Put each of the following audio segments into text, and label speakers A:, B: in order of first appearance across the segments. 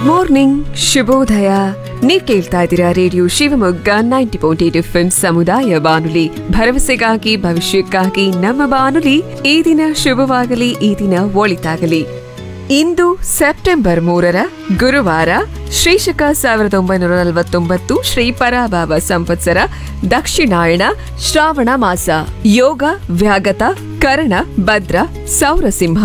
A: morning ಶುಭೋದಯ ನೀವ್ ಕೇಳ್ತಾ ಇದ್ದೀರಾ radio Shivamogga ninety point eight F ಸಮುದಾಯ ಬಾನುಲಿ ಭರವಸೆಗಾಗಿ ಭವಿಷ್ಯಕ್ಕಾಗಿ ನಮ್ಮ ಬಾನುಲಿ ಈ ದಿನ ಶುಭವಾಗಲಿ ಈ ದಿನ ಒಳಿತಾಗಲಿ ಇಂದು ಸೆಪ್ಟೆಂಬರ್ ಮೂರರ ಗುರುವಾರ ಶ್ರೀಶಕ ಸಾವಿರದ ಒಂಬೈನೂರ ನಲವತ್ತೊಂಬತ್ತು ಶ್ರೀ ಪರಾಭಾವ ಸಂವತ್ಸರ ದಕ್ಷಿಣಾಯಣ ಶ್ರಾವಣ ಮಾಸ ಯೋಗ ವ್ಯಾಗತ ಕರ್ಣ ಭದ್ರ ಸೌರಸಿಂಹ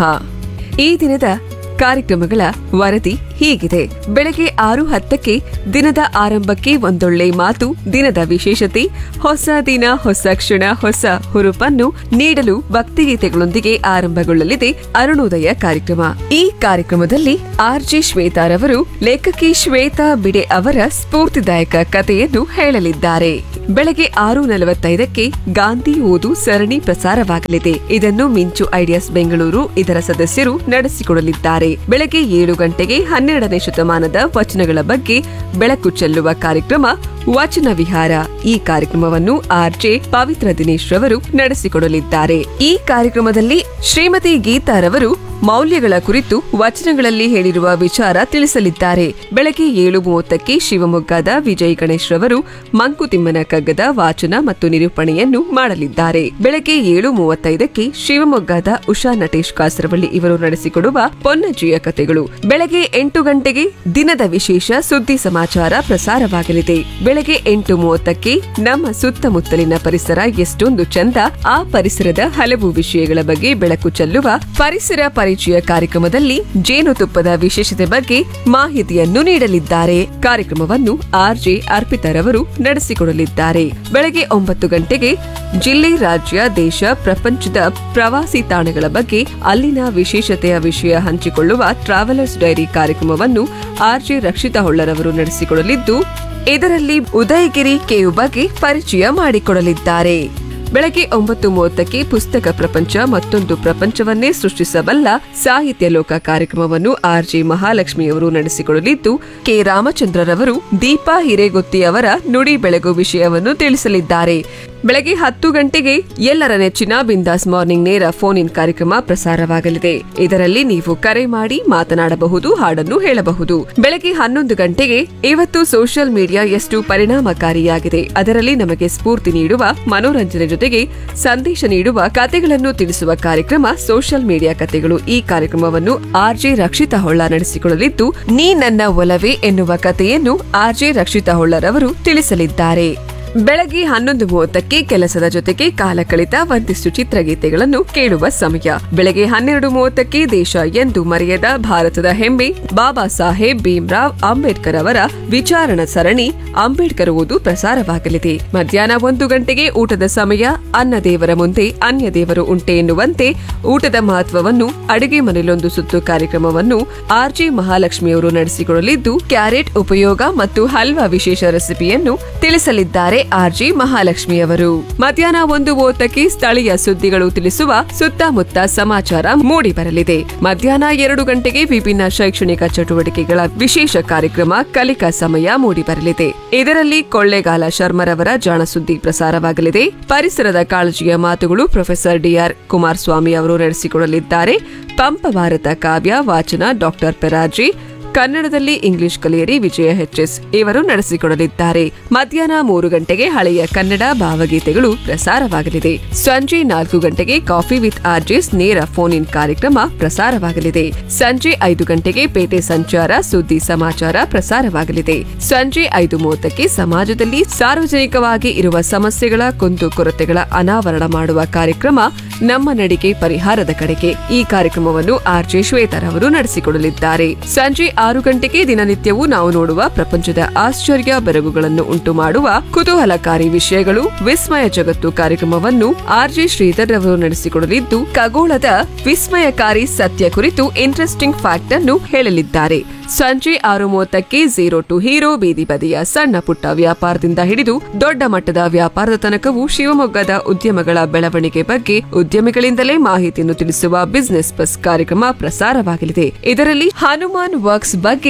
A: ಈ ದಿನದ ಕಾರ್ಯಕ್ರಮಗಳ ವರದಿ ಹೀಗಿದೆ ಬೆಳಗ್ಗೆ ಆರು ಹತ್ತಕ್ಕೆ ದಿನದ ಆರಂಭಕ್ಕೆ ಒಂದೊಳ್ಳೆ ಮಾತು ದಿನದ ವಿಶೇಷತೆ ಹೊಸ ದಿನ ಹೊಸ ಕ್ಷಣ ಹೊಸ ಹುರುಪನ್ನು ನೀಡಲು ಭಕ್ತಿಗೀತೆಗಳೊಂದಿಗೆ ಆರಂಭಗೊಳ್ಳಲಿದೆ ಅರುಣೋದಯ ಕಾರ್ಯಕ್ರಮ ಈ ಕಾರ್ಯಕ್ರಮದಲ್ಲಿ ಆರ್ಜೆ ಶ್ವೇತಾರವರು ಲೇಖಕಿ ಶ್ವೇತಾ ಬಿಡೆ ಅವರ ಸ್ಫೂರ್ತಿದಾಯಕ ಕಥೆಯನ್ನು ಹೇಳಲಿದ್ದಾರೆ ಬೆಳಗ್ಗೆ ಆರು ನಲವತ್ತೈದಕ್ಕೆ ಗಾಂಧಿ ಓದು ಸರಣಿ ಪ್ರಸಾರವಾಗಲಿದೆ ಇದನ್ನು ಮಿಂಚು ಐಡಿಯಾಸ್ ಬೆಂಗಳೂರು ಇದರ ಸದಸ್ಯರು ನಡೆಸಿಕೊಡಲಿದ್ದಾರೆ ಬೆಳಗ್ಗೆ ಏಳು ಗಂಟೆಗೆ ಹನ್ನೆರಡನೇ ಶತಮಾನದ ವಚನಗಳ ಬಗ್ಗೆ ಬೆಳಕು ಚೆಲ್ಲುವ ಕಾರ್ಯಕ್ರಮ ವಚನ ವಿಹಾರ ಈ ಕಾರ್ಯಕ್ರಮವನ್ನು ಆರ್ಜೆ ಪವಿತ್ರ ದಿನೇಶ್ ರವರು ನಡೆಸಿಕೊಡಲಿದ್ದಾರೆ ಈ ಕಾರ್ಯಕ್ರಮದಲ್ಲಿ ಶ್ರೀಮತಿ ಗೀತಾರವರು ಮೌಲ್ಯಗಳ ಕುರಿತು ವಚನಗಳಲ್ಲಿ ಹೇಳಿರುವ ವಿಚಾರ ತಿಳಿಸಲಿದ್ದಾರೆ ಬೆಳಗ್ಗೆ ಏಳು ಮೂವತ್ತಕ್ಕೆ ಶಿವಮೊಗ್ಗದ ವಿಜಯ್ ಗಣೇಶ್ ರವರು ಮಂಕುತಿಮ್ಮನ ಕಗ್ಗದ ವಾಚನ ಮತ್ತು ನಿರೂಪಣೆಯನ್ನು ಮಾಡಲಿದ್ದಾರೆ ಬೆಳಗ್ಗೆ ಏಳು ಮೂವತ್ತೈದಕ್ಕೆ ಶಿವಮೊಗ್ಗದ ಉಷಾ ನಟೇಶ್ ಕಾಸರವಳ್ಳಿ ಇವರು ನಡೆಸಿಕೊಡುವ ಪೊನ್ನಜ್ಜಿಯ ಕಥೆಗಳು ಬೆಳಗ್ಗೆ ಎಂಟು ಗಂಟೆಗೆ ದಿನದ ವಿಶೇಷ ಸುದ್ದಿ ಸಮಾಚಾರ ಪ್ರಸಾರವಾಗಲಿದೆ ಬೆಳಗ್ಗೆ ಎಂಟು ಮೂವತ್ತಕ್ಕೆ ನಮ್ಮ ಸುತ್ತಮುತ್ತಲಿನ ಪರಿಸರ ಎಷ್ಟೊಂದು ಚಂದ ಆ ಪರಿಸರದ ಹಲವು ವಿಷಯಗಳ ಬಗ್ಗೆ ಬೆಳಕು ಚೆಲ್ಲುವ ಪರಿಸರ ಪರಿಚಯ ಕಾರ್ಯಕ್ರಮದಲ್ಲಿ ಜೇನುತುಪ್ಪದ ವಿಶೇಷತೆ ಬಗ್ಗೆ ಮಾಹಿತಿಯನ್ನು ನೀಡಲಿದ್ದಾರೆ ಕಾರ್ಯಕ್ರಮವನ್ನು ಆರ್ಜೆ ಅರ್ಪಿತರವರು ನಡೆಸಿಕೊಡಲಿದ್ದಾರೆ ಬೆಳಗ್ಗೆ ಒಂಬತ್ತು ಗಂಟೆಗೆ ಜಿಲ್ಲೆ ರಾಜ್ಯ ದೇಶ ಪ್ರಪಂಚದ ಪ್ರವಾಸಿ ತಾಣಗಳ ಬಗ್ಗೆ ಅಲ್ಲಿನ ವಿಶೇಷತೆಯ ವಿಷಯ ಹಂಚಿಕೊಳ್ಳುವ ಟ್ರಾವೆಲರ್ಸ್ ಡೈರಿ ಕಾರ್ಯಕ್ರಮವನ್ನು ಆರ್ಜೆ ರಕ್ಷಿತಾ ಹೊಳ್ಳರವರು ನಡೆಸಿಕೊಡಲಿದ್ದು ಇದರಲ್ಲಿ ಉದಯಗಿರಿ ಕೇವ್ ಬಗ್ಗೆ ಪರಿಚಯ ಮಾಡಿಕೊಡಲಿದ್ದಾರೆ ಬೆಳಗ್ಗೆ ಒಂಬತ್ತು ಮೂವತ್ತಕ್ಕೆ ಪುಸ್ತಕ ಪ್ರಪಂಚ ಮತ್ತೊಂದು ಪ್ರಪಂಚವನ್ನೇ ಸೃಷ್ಟಿಸಬಲ್ಲ ಸಾಹಿತ್ಯ ಲೋಕ ಕಾರ್ಯಕ್ರಮವನ್ನು ಆರ್ಜೆ ಮಹಾಲಕ್ಷ್ಮಿಯವರು ನಡೆಸಿಕೊಡಲಿದ್ದು ಕೆ ರಾಮಚಂದ್ರರವರು ದೀಪಾ ಹಿರೇಗೊತ್ತಿ ಅವರ ನುಡಿ ಬೆಳಗು ವಿಷಯವನ್ನು ತಿಳಿಸಲಿದ್ದಾರೆ ಬೆಳಗ್ಗೆ ಹತ್ತು ಗಂಟೆಗೆ ಎಲ್ಲರ ನೆಚ್ಚಿನ ಬಿಂದಾಸ್ ಮಾರ್ನಿಂಗ್ ನೇರ ಫೋನ್ ಇನ್ ಕಾರ್ಯಕ್ರಮ ಪ್ರಸಾರವಾಗಲಿದೆ ಇದರಲ್ಲಿ ನೀವು ಕರೆ ಮಾಡಿ ಮಾತನಾಡಬಹುದು ಹಾಡನ್ನು ಹೇಳಬಹುದು ಬೆಳಗ್ಗೆ ಹನ್ನೊಂದು ಗಂಟೆಗೆ ಇವತ್ತು ಸೋಷಿಯಲ್ ಮೀಡಿಯಾ ಎಷ್ಟು ಪರಿಣಾಮಕಾರಿಯಾಗಿದೆ ಅದರಲ್ಲಿ ನಮಗೆ ಸ್ಫೂರ್ತಿ ನೀಡುವ ಮನೋರಂಜನೆ ಜೊತೆಗೆ ಸಂದೇಶ ನೀಡುವ ಕತೆಗಳನ್ನು ತಿಳಿಸುವ ಕಾರ್ಯಕ್ರಮ ಸೋಷಿಯಲ್ ಮೀಡಿಯಾ ಕತೆಗಳು ಈ ಕಾರ್ಯಕ್ರಮವನ್ನು ಆರ್ಜೆ ರಕ್ಷಿತಾ ಹೊಳ್ಳ ನಡೆಸಿಕೊಳ್ಳಲಿದ್ದು ನೀ ನನ್ನ ಒಲವೇ ಎನ್ನುವ ಕಥೆಯನ್ನು ಆರ್ಜೆ ರಕ್ಷಿತಾ ಹೊಳ್ಳರವರು ತಿಳಿಸಲಿದ್ದಾರೆ ಬೆಳಗ್ಗೆ ಹನ್ನೊಂದು ಮೂವತ್ತಕ್ಕೆ ಕೆಲಸದ ಜೊತೆಗೆ ಕಾಲ ಕಳಿತ ಒಂದಿಷ್ಟು ಚಿತ್ರಗೀತೆಗಳನ್ನು ಕೇಳುವ ಸಮಯ ಬೆಳಗ್ಗೆ ಹನ್ನೆರಡು ಮೂವತ್ತಕ್ಕೆ ದೇಶ ಎಂದು ಮರೆಯದ ಭಾರತದ ಹೆಮ್ಮೆ ಬಾಬಾ ಸಾಹೇಬ್ ಭೀಮ್ರಾವ್ ಅಂಬೇಡ್ಕರ್ ಅವರ ವಿಚಾರಣ ಸರಣಿ ಅಂಬೇಡ್ಕರ್ ಓದು ಪ್ರಸಾರವಾಗಲಿದೆ ಮಧ್ಯಾಹ್ನ ಒಂದು ಗಂಟೆಗೆ ಊಟದ ಸಮಯ ಅನ್ನ ದೇವರ ಮುಂದೆ ಅನ್ಯ ದೇವರು ಉಂಟೆ ಎನ್ನುವಂತೆ ಊಟದ ಮಹತ್ವವನ್ನು ಅಡುಗೆ ಮನೆಯಲ್ಲೊಂದು ಸುತ್ತು ಕಾರ್ಯಕ್ರಮವನ್ನು ಆರ್ಜಿ ಮಹಾಲಕ್ಷ್ಮಿಯವರು ನಡೆಸಿಕೊಡಲಿದ್ದು ಕ್ಯಾರೆಟ್ ಉಪಯೋಗ ಮತ್ತು ಹಲ್ವಾ ವಿಶೇಷ ರೆಸಿಪಿಯನ್ನು ತಿಳಿಸಲಿದ್ದಾರೆ ಆರ್ಜಿ ಮಹಾಲಕ್ಷ್ಮಿಯವರು ಮಧ್ಯಾಹ್ನ ಒಂದು ಮೂವತ್ತಕ್ಕೆ ಸ್ಥಳೀಯ ಸುದ್ದಿಗಳು ತಿಳಿಸುವ ಸುತ್ತಮುತ್ತ ಸಮಾಚಾರ ಮೂಡಿ ಬರಲಿದೆ ಮಧ್ಯಾಹ್ನ ಎರಡು ಗಂಟೆಗೆ ವಿಭಿನ್ನ ಶೈಕ್ಷಣಿಕ ಚಟುವಟಿಕೆಗಳ ವಿಶೇಷ ಕಾರ್ಯಕ್ರಮ ಕಲಿಕಾ ಸಮಯ ಮೂಡಿ ಬರಲಿದೆ ಇದರಲ್ಲಿ ಕೊಳ್ಳೇಗಾಲ ಶರ್ಮರವರ ಜಾಣ ಸುದ್ದಿ ಪ್ರಸಾರವಾಗಲಿದೆ ಪರಿಸರದ ಕಾಳಜಿಯ ಮಾತುಗಳು ಪ್ರೊಫೆಸರ್ ಡಿಆರ್ ಕುಮಾರಸ್ವಾಮಿ ಅವರು ನಡೆಸಿಕೊಡಲಿದ್ದಾರೆ ಪಂಪ ಭಾರತ ಕಾವ್ಯ ವಾಚನ ಡಾಕ್ಟರ್ ಪೆರಾಜಿ ಕನ್ನಡದಲ್ಲಿ ಇಂಗ್ಲಿಷ್ ಕಲಿಯರಿ ವಿಜಯ ಎಚ್ಎಸ್ ಇವರು ನಡೆಸಿಕೊಡಲಿದ್ದಾರೆ ಮಧ್ಯಾಹ್ನ ಮೂರು ಗಂಟೆಗೆ ಹಳೆಯ ಕನ್ನಡ ಭಾವಗೀತೆಗಳು ಪ್ರಸಾರವಾಗಲಿದೆ ಸಂಜೆ ನಾಲ್ಕು ಗಂಟೆಗೆ ಕಾಫಿ ವಿತ್ ಆರ್ಜೆಸ್ ನೇರ ಫೋನ್ ಇನ್ ಕಾರ್ಯಕ್ರಮ ಪ್ರಸಾರವಾಗಲಿದೆ ಸಂಜೆ ಐದು ಗಂಟೆಗೆ ಪೇಟೆ ಸಂಚಾರ ಸುದ್ದಿ ಸಮಾಚಾರ ಪ್ರಸಾರವಾಗಲಿದೆ ಸಂಜೆ ಐದು ಮೂವತ್ತಕ್ಕೆ ಸಮಾಜದಲ್ಲಿ ಸಾರ್ವಜನಿಕವಾಗಿ ಇರುವ ಸಮಸ್ಯೆಗಳ ಕುಂದು ಕೊರತೆಗಳ ಅನಾವರಣ ಮಾಡುವ ಕಾರ್ಯಕ್ರಮ ನಮ್ಮ ನಡಿಗೆ ಪರಿಹಾರದ ಕಡೆಗೆ ಈ ಕಾರ್ಯಕ್ರಮವನ್ನು ಆರ್ಜೆ ಶ್ವೇತರ್ ಅವರು ನಡೆಸಿಕೊಡಲಿದ್ದಾರೆ ಸಂಜೆ ಆರು ಗಂಟೆಗೆ ದಿನನಿತ್ಯವೂ ನಾವು ನೋಡುವ ಪ್ರಪಂಚದ ಆಶ್ಚರ್ಯ ಬೆರಗುಗಳನ್ನು ಉಂಟು ಮಾಡುವ ಕುತೂಹಲಕಾರಿ ವಿಷಯಗಳು ವಿಸ್ಮಯ ಜಗತ್ತು ಕಾರ್ಯಕ್ರಮವನ್ನು ಆರ್ಜೆ ಶ್ರೀಧರ್ ಅವರು ನಡೆಸಿಕೊಡಲಿದ್ದು ಖಗೋಳದ ವಿಸ್ಮಯಕಾರಿ ಸತ್ಯ ಕುರಿತು ಇಂಟ್ರೆಸ್ಟಿಂಗ್ ಫ್ಯಾಕ್ಟ್ ಅನ್ನು ಹೇಳಲಿದ್ದಾರೆ ಸಂಜೆ ಆರು ಮೂವತ್ತಕ್ಕೆ ಝೀರೋ ಟು ಹೀರೋ ಬೀದಿ ಬದಿಯ ಸಣ್ಣ ಪುಟ್ಟ ವ್ಯಾಪಾರದಿಂದ ಹಿಡಿದು ದೊಡ್ಡ ಮಟ್ಟದ ವ್ಯಾಪಾರದ ತನಕವೂ ಶಿವಮೊಗ್ಗದ ಉದ್ಯಮಗಳ ಬೆಳವಣಿಗೆ ಬಗ್ಗೆ ಉದ್ಯಮಿಗಳಿಂದಲೇ ಮಾಹಿತಿಯನ್ನು ತಿಳಿಸುವ ಬಿಸಿನೆಸ್ ಬಸ್ ಕಾರ್ಯಕ್ರಮ ಪ್ರಸಾರವಾಗಲಿದೆ ಇದರಲ್ಲಿ ಹನುಮಾನ್ ವರ್ಕ್ಸ್ ಬಗ್ಗೆ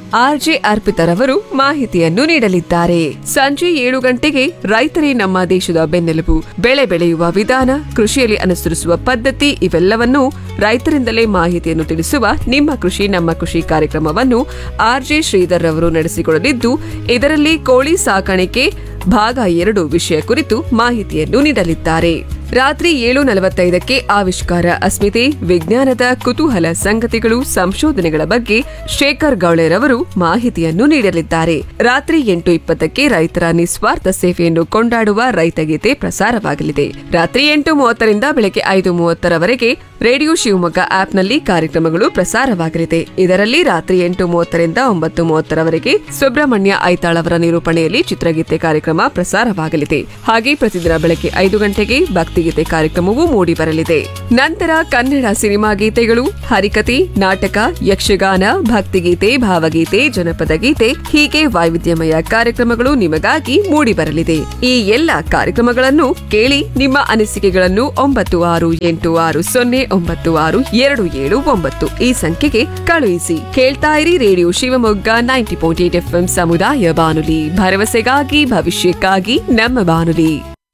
A: ಆರ್ಜೆ ಅರ್ಪಿತರವರು ಮಾಹಿತಿಯನ್ನು ನೀಡಲಿದ್ದಾರೆ ಸಂಜೆ ಏಳು ಗಂಟೆಗೆ ರೈತರೇ ನಮ್ಮ ದೇಶದ ಬೆನ್ನೆಲುಬು ಬೆಳೆ ಬೆಳೆಯುವ ವಿಧಾನ ಕೃಷಿಯಲ್ಲಿ ಅನುಸರಿಸುವ ಪದ್ಧತಿ ಇವೆಲ್ಲವನ್ನೂ ರೈತರಿಂದಲೇ ಮಾಹಿತಿಯನ್ನು ತಿಳಿಸುವ ನಿಮ್ಮ ಕೃಷಿ ನಮ್ಮ ಕೃಷಿ ಕಾರ್ಯಕ್ರಮವನ್ನು ಆರ್ಜೆ ಶ್ರೀಧರ್ ಅವರು ನಡೆಸಿಕೊಡಲಿದ್ದು ಇದರಲ್ಲಿ ಕೋಳಿ ಸಾಕಾಣಿಕೆ ಭಾಗ ಎರಡು ವಿಷಯ ಕುರಿತು ಮಾಹಿತಿಯನ್ನು ನೀಡಲಿದ್ದಾರೆ ರಾತ್ರಿ ಏಳು ನಲವತ್ತೈದಕ್ಕೆ ಆವಿಷ್ಕಾರ ಅಸ್ಮಿತೆ ವಿಜ್ಞಾನದ ಕುತೂಹಲ ಸಂಗತಿಗಳು ಸಂಶೋಧನೆಗಳ ಬಗ್ಗೆ ಶೇಖರ್ ಗೌಳೆರವರು ಮಾಹಿತಿಯನ್ನು ನೀಡಲಿದ್ದಾರೆ ರಾತ್ರಿ ಎಂಟು ಇಪ್ಪತ್ತಕ್ಕೆ ರೈತರ ನಿಸ್ವಾರ್ಥ ಸೇವೆಯನ್ನು ಕೊಂಡಾಡುವ ರೈತಗೀತೆ ಪ್ರಸಾರವಾಗಲಿದೆ ರಾತ್ರಿ ಎಂಟು ಮೂವತ್ತರಿಂದ ಬೆಳಗ್ಗೆ ಐದು ಮೂವತ್ತರವರೆಗೆ ರೇಡಿಯೋ ಶಿವಮೊಗ್ಗ ಆಪ್ನಲ್ಲಿ ಕಾರ್ಯಕ್ರಮಗಳು ಪ್ರಸಾರವಾಗಲಿದೆ ಇದರಲ್ಲಿ ರಾತ್ರಿ ಎಂಟು ಮೂವತ್ತರಿಂದ ಒಂಬತ್ತು ಮೂವತ್ತರವರೆಗೆ ಸುಬ್ರಹ್ಮಣ್ಯ ಐತಾಳ್ ಅವರ ನಿರೂಪಣೆಯಲ್ಲಿ ಚಿತ್ರಗೀತೆ ಕಾರ್ಯಕ್ರಮ ಪ್ರಸಾರವಾಗಲಿದೆ ಹಾಗೆ ಪ್ರತಿದಿನ ಬೆಳಗ್ಗೆ ಐದು ಗಂಟೆಗೆ ಭಕ್ತಿಗೀತೆ ಕಾರ್ಯಕ್ರಮವೂ ಮೂಡಿಬರಲಿದೆ ನಂತರ ಕನ್ನಡ ಸಿನಿಮಾ ಗೀತೆಗಳು ಹರಿಕತೆ ನಾಟಕ ಯಕ್ಷಗಾನ ಭಕ್ತಿಗೀತೆ ಭಾವಗೀತೆ ಜನಪದ ಗೀತೆ ಹೀಗೆ ವೈವಿಧ್ಯಮಯ ಕಾರ್ಯಕ್ರಮಗಳು ನಿಮಗಾಗಿ ಮೂಡಿಬರಲಿದೆ ಈ ಎಲ್ಲ ಕಾರ್ಯಕ್ರಮಗಳನ್ನು ಕೇಳಿ ನಿಮ್ಮ ಅನಿಸಿಕೆಗಳನ್ನು ಒಂಬತ್ತು ಆರು ಎಂಟು ಆರು ಸೊನ್ನೆ ಒಂಬತ್ತು ಆರು ಎರಡು ಏಳು ಒಂಬತ್ತು ಈ ಸಂಖ್ಯೆಗೆ ಕಳುಹಿಸಿ ಕೇಳ್ತಾ ಇರಿ radio Shivamogga ninety point eight F ಸಮುದಾಯ ಬಾನುಲಿ ಭರವಸೆಗಾಗಿ ಭವಿಷ್ಯಕ್ಕಾಗಿ ನಮ್ಮ ಬಾನುಲಿ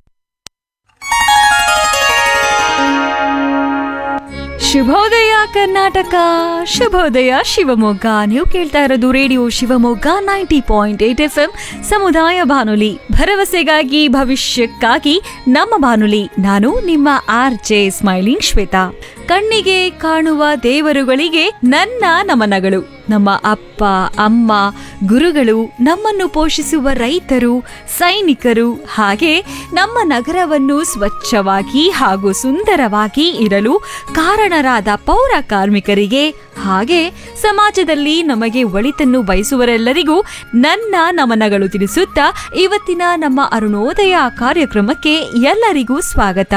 B: ಶುಭೋದಯ ಕರ್ನಾಟಕ ಶುಭೋದಯ ಶಿವಮೊಗ್ಗ ನೀವು ಕೇಳ್ತಾ ಇರೋದು radio Shivamogga ninety point eight F M ಸಮುದಾಯ ಬಾನುಲಿ ಭರವಸೆಗಾಗಿ ಭವಿಷ್ಯಕ್ಕಾಗಿ ನಮ್ಮ ಬಾನುಲಿ ನಾನು ನಿಮ್ಮ ಆರ್ ಜೆ ಸ್ಮೈಲಿಂಗ್ ಶ್ವೇತಾ ಕಣ್ಣಿಗೆ ಕಾಣುವ ದೇವರುಗಳಿಗೆ ನನ್ನ ನಮನಗಳು ನಮ್ಮ ಅಪ್ಪ ಅಮ್ಮ ಗುರುಗಳು ನಮ್ಮನ್ನು ಪೋಷಿಸುವ ರೈತರು ಸೈನಿಕರು ಹಾಗೆ ನಮ್ಮ ನಗರವನ್ನು ಸ್ವಚ್ಛವಾಗಿ ಹಾಗೂ ಸುಂದರವಾಗಿ ಇರಲು ಕಾರಣರಾದ ಪೌರ ಕಾರ್ಮಿಕರಿಗೆ ಹಾಗೆ ಸಮಾಜದಲ್ಲಿ ನಮಗೆ ಒಳಿತನ್ನು ಬಯಸುವರೆಲ್ಲರಿಗೂ ನನ್ನ ನಮನಗಳು ತಿಳಿಸುತ್ತಾ ಇವತ್ತಿನ ನಮ್ಮ ಅರುಣೋದಯ ಕಾರ್ಯಕ್ರಮಕ್ಕೆ ಎಲ್ಲರಿಗೂ ಸ್ವಾಗತ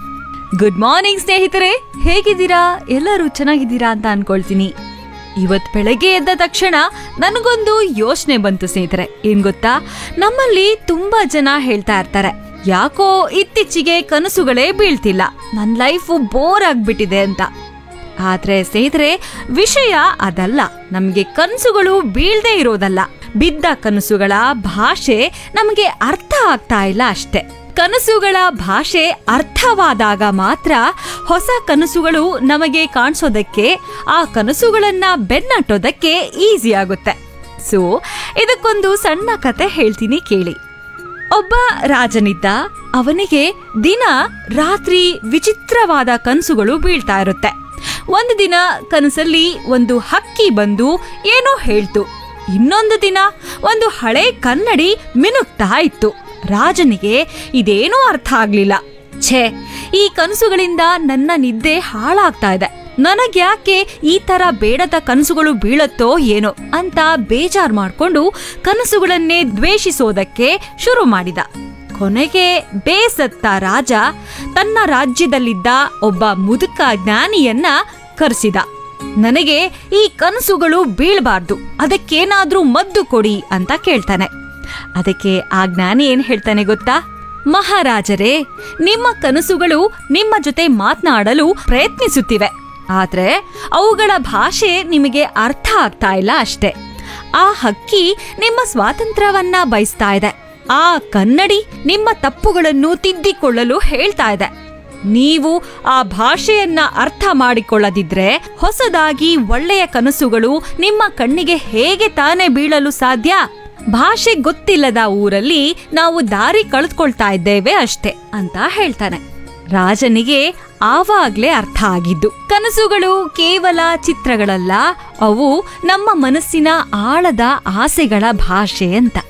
B: ಗುಡ್ ಮಾರ್ನಿಂಗ್ ಸ್ನೇಹಿತರೆ ಹೇಗಿದ್ದೀರಾ ಎಲ್ಲರೂ ಚೆನ್ನಾಗಿದ್ದೀರಾ ಅಂತ ಅನ್ಕೊಳ್ತೀನಿ ಇವತ್ ಬೆಳಗ್ಗೆ ಎದ್ದ ತಕ್ಷಣ ನನಗೊಂದು ಯೋಚನೆ ಬಂತು ಸ್ನೇಹಿತರೆ ಏನ್ ಗೊತ್ತಾ ನಮ್ಮಲ್ಲಿ ತುಂಬಾ ಜನ ಹೇಳ್ತಾ ಇರ್ತಾರೆ ಯಾಕೋ ಇತ್ತೀಚೆಗೆ ಕನಸುಗಳೇ ಬೀಳ್ತಿಲ್ಲ ನನ್ನ ಲೈಫು ಬೋರ್ ಆಗ್ಬಿಟ್ಟಿದೆ ಅಂತ ಆದ್ರೆ ಸ್ನೇಹಿತರೆ ವಿಷಯ ಅದಲ್ಲ ನಮಗೆ ಕನಸುಗಳು ಬೀಳ್ದೇ ಇರೋದಲ್ಲ ಬಿದ್ದ ಕನಸುಗಳ ಭಾಷೆ ನಮಗೆ ಅರ್ಥ ಆಗ್ತಾ ಇಲ್ಲ ಅಷ್ಟೇ ಕನಸುಗಳ ಭಾಷೆ ಅರ್ಥವಾದಾಗ ಮಾತ್ರ ಹೊಸ ಕನಸುಗಳು ನಮಗೆ ಕಾಣಿಸೋದಕ್ಕೆ ಆ ಕನಸುಗಳನ್ನ ಬೆನ್ನಟ್ಟೋದಕ್ಕೆ ಈಸಿ ಆಗುತ್ತೆ ಸೊ ಇದಕ್ಕೊಂದು ಸಣ್ಣ ಕತೆ ಹೇಳ್ತೀನಿ ಕೇಳಿ ಒಬ್ಬ ರಾಜನಿದ್ದ ಅವನಿಗೆ ದಿನ ರಾತ್ರಿ ವಿಚಿತ್ರವಾದ ಕನಸುಗಳು ಬೀಳ್ತಾ ಇರುತ್ತೆ ಒಂದು ದಿನ ಕನಸಲ್ಲಿ ಒಂದು ಹಕ್ಕಿ ಬಂದು ಏನೋ ಹೇಳ್ತು ಇನ್ನೊಂದು ದಿನ ಒಂದು ಹಳೆ ಕನ್ನಡಿ ಮಿನುಕ್ತಾ ಇತ್ತು ರಾಜನಿಗೆ ಇದೇನೂ ಅರ್ಥ ಆಗ್ಲಿಲ್ಲ ಛೇ ಈ ಕನಸುಗಳಿಂದ ನನ್ನ ನಿದ್ದೆ ಹಾಳಾಗ್ತಾ ಇದೆ ನನಗ್ಯಾಕೆ ಈ ತರ ಬೇಡದ ಕನಸುಗಳು ಬೀಳತ್ತೋ ಏನೋ ಅಂತ ಬೇಜಾರ್ ಮಾಡ್ಕೊಂಡು ಕನಸುಗಳನ್ನೇ ದ್ವೇಷಿಸೋದಕ್ಕೆ ಶುರು ಮಾಡಿದ ಕೊನೆಗೆ ಬೇಸತ್ತ ರಾಜ ತನ್ನ ರಾಜ್ಯದಲ್ಲಿದ್ದ ಒಬ್ಬ ಮುದುಕ ಜ್ಞಾನಿಯನ್ನ ಕರೆಸಿದ ನನಗೆ ಈ ಕನಸುಗಳು ಬೀಳ್ಬಾರ್ದು ಅದಕ್ಕೇನಾದ್ರೂ ಮದ್ದು ಕೊಡಿ ಅಂತ ಕೇಳ್ತಾನೆ ಅದಕ್ಕೆ ಆ ಜ್ಞಾನಿ ಏನ್ ಹೇಳ್ತಾನೆ ಗೊತ್ತಾ ಮಹಾರಾಜರೇ ನಿಮ್ಮ ಕನಸುಗಳು ನಿಮ್ಮ ಜೊತೆ ಮಾತನಾಡಲು ಪ್ರಯತ್ನಿಸುತ್ತಿವೆ ಆದ್ರೆ ಅವುಗಳ ಭಾಷೆ ನಿಮಗೆ ಅರ್ಥ ಆಗ್ತಾ ಇಲ್ಲ ಅಷ್ಟೇ ಆ ಹಕ್ಕಿ ನಿಮ್ಮ ಸ್ವಾತಂತ್ರ್ಯವನ್ನ ಬಯಸ್ತಾ ಇದೆ ಆ ಕನ್ನಡಿ ನಿಮ್ಮ ತಪ್ಪುಗಳನ್ನು ತಿದ್ದಿಕೊಳ್ಳಲು ಹೇಳ್ತಾ ಇದೆ ನೀವು ಆ ಭಾಷೆಯನ್ನ ಅರ್ಥ ಮಾಡಿಕೊಳ್ಳದಿದ್ರೆ ಹೊಸದಾಗಿ ಒಳ್ಳೆಯ ಕನಸುಗಳು ನಿಮ್ಮ ಕಣ್ಣಿಗೆ ಹೇಗೆ ತಾನೇ ಬೀಳಲು ಸಾಧ್ಯ ಭಾಷೆ ಗೊತ್ತಿಲ್ಲದ ಊರಲ್ಲಿ ನಾವು ದಾರಿ ಕಳೆದುಕೊಳ್ತಾ ಇದ್ದೇವೆ ಅಷ್ಟೇ ಅಂತ ಹೇಳ್ತಾನೆ ರಾಜನಿಗೆ ಆವಾಗ್ಲೇ ಅರ್ಥ ಆಗಿದ್ದು ಕನಸುಗಳು ಕೇವಲ ಚಿತ್ರಗಳಲ್ಲ ಅವು ನಮ್ಮ ಮನಸ್ಸಿನ ಆಳದ ಆಸೆಗಳ ಭಾಷೆ ಅಂತ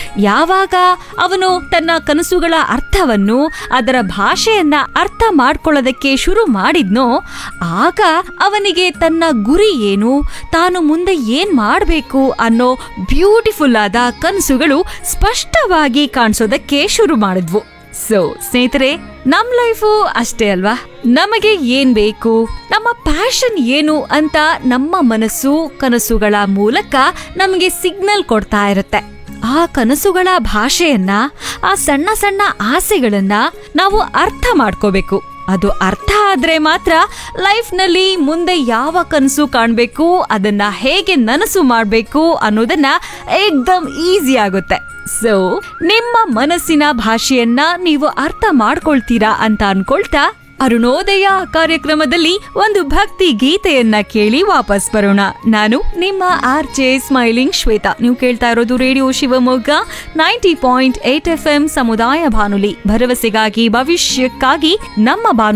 B: ಯಾವಾಗ ಅವನು ತನ್ನ ಕನಸುಗಳ ಅರ್ಥವನ್ನು ಅದರ ಭಾಷೆಯನ್ನ ಅರ್ಥ ಮಾಡ್ಕೊಳ್ಳೋದಕ್ಕೆ ಶುರು ಮಾಡಿದ್ನೋ ಆಗ ಅವನಿಗೆ ತನ್ನ ಗುರಿ ಏನು ತಾನು ಮುಂದೆ ಏನ್ ಮಾಡಬೇಕು ಅನ್ನೋ ಬ್ಯೂಟಿಫುಲ್ ಆದ ಕನಸುಗಳು ಸ್ಪಷ್ಟವಾಗಿ ಕಾಣಿಸೋದಕ್ಕೆ ಶುರು ಮಾಡಿದ್ವು ಸೊ ಸ್ನೇಹಿತರೆ ನಮ್ ಲೈಫು ಅಷ್ಟೇ ಅಲ್ವಾ ನಮಗೆ ಏನ್ ಬೇಕು ನಮ್ಮ ಪ್ಯಾಷನ್ ಏನು ಅಂತ ನಮ್ಮ ಮನಸ್ಸು ಕನಸುಗಳ ಮೂಲಕ ನಮಗೆ ಸಿಗ್ನಲ್ ಕೊಡ್ತಾ ಇರುತ್ತೆ ಆ ಕನಸುಗಳ ಭಾಷೆಯನ್ನ ಆ ಸಣ್ಣ ಸಣ್ಣ ಆಸೆಗಳನ್ನ ನಾವು ಅರ್ಥ ಮಾಡ್ಕೋಬೇಕು ಅದು ಅರ್ಥ ಆದ್ರೆ ಮಾತ್ರ ಲೈಫ್ನಲ್ಲಿ ಮುಂದೆ ಯಾವ ಕನಸು ಕಾಣಬೇಕು ಅದನ್ನ ಹೇಗೆ ನನಸು ಮಾಡಬೇಕು ಅನ್ನೋದನ್ನ ಏಕ್ದಮ್ ಈಸಿ ಆಗುತ್ತೆ ಸೊ ನಿಮ್ಮ ಮನಸ್ಸಿನ ಭಾಷೆಯನ್ನ ನೀವು ಅರ್ಥ ಮಾಡ್ಕೊಳ್ತೀರಾ ಅಂತ ಅನ್ಕೊಳ್ತಾ ಅರುಣೋದಯ ಕಾರ್ಯಕ್ರಮದಲ್ಲಿ ಒಂದು ಭಕ್ತಿ ಗೀತೆಯನ್ನ ಕೇಳಿ ವಾಪಸ್ ಬರೋಣ ನಾನು ನಿಮ್ಮ ಆರ್ ಜೆ ಸ್ಮೈಲಿಂಗ್ ಶ್ವೇತಾ ನೀವು ಕೇಳ್ತಾ ಇರೋದು radio Shivamogga ninety point eight F M ಸಮುದಾಯ ಬಾನುಲಿ ಭರವಸೆಗಾಗಿ ಭವಿಷ್ಯಕ್ಕಾಗಿ ನಮ್ಮ ಬಾನು